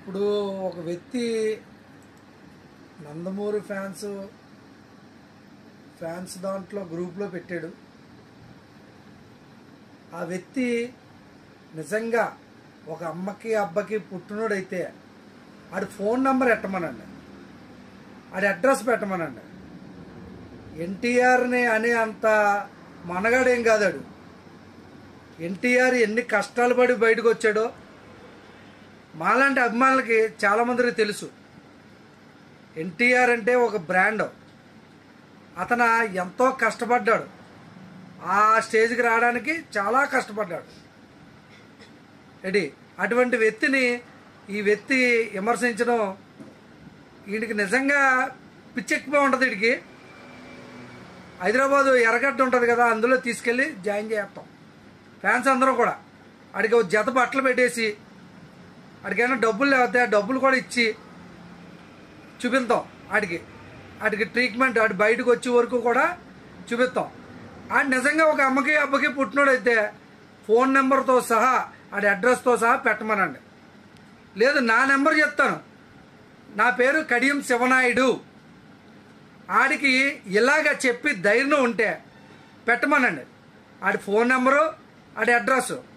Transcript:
ఇప్పుడు ఒక వ్యక్తి నందమూరి ఫ్యాన్స్ ఫ్యాన్స్ దాంట్లో గ్రూప్లో పెట్టాడు ఆ వ్యక్తి నిజంగా ఒక అమ్మకి అబ్బకి పుట్టినోడైతే ఆడి ఫోన్ నెంబర్ ఎట్టమనండి ఆడి అడ్రస్ పెట్టమనండి ఎన్టీఆర్ని అనే అంత మనగాడేం కాదాడు ఎన్టీఆర్ ఎన్ని కష్టాలు పడి బయటకు వచ్చాడో మాలాంటి అభిమానులకి చాలామందికి తెలుసు ఎన్టీఆర్ అంటే ఒక బ్రాండ్ అతను ఎంతో కష్టపడ్డాడు ఆ స్టేజ్కి రావడానికి చాలా కష్టపడ్డాడు రెడీ అటువంటి వ్యక్తిని ఈ వ్యక్తి విమర్శించడం వీడికి నిజంగా పిచ్చెక్కిపోయి ఉంటుంది వీడికి హైదరాబాదు ఎర్రగడ్డ ఉంటుంది కదా అందులో తీసుకెళ్ళి జాయిన్ చేస్తాం ఫ్యాన్స్ అందరం కూడా ఆడికి ఒక జత బట్టలు పెట్టేసి ఆడికైనా డబ్బులు లేకపోతే ఆ డబ్బులు కూడా ఇచ్చి చూపిస్తాం ఆడికి ఆడికి ట్రీట్మెంట్ ఆడి బయటకు వచ్చే వరకు కూడా చూపిస్తాం ఆడు నిజంగా ఒక అమ్మకి అబ్బకి పుట్టినోడైతే ఫోన్ నెంబర్తో సహా ఆడి అడ్రస్తో సహా పెట్టమనండి లేదు నా నెంబర్ చెప్తాను నా పేరు కడియం శివనాయుడు ఆడికి ఇలాగ చెప్పి ధైర్యం ఉంటే పెట్టమనండి ఆడి ఫోన్ నెంబరు ఆడి అడ్రస్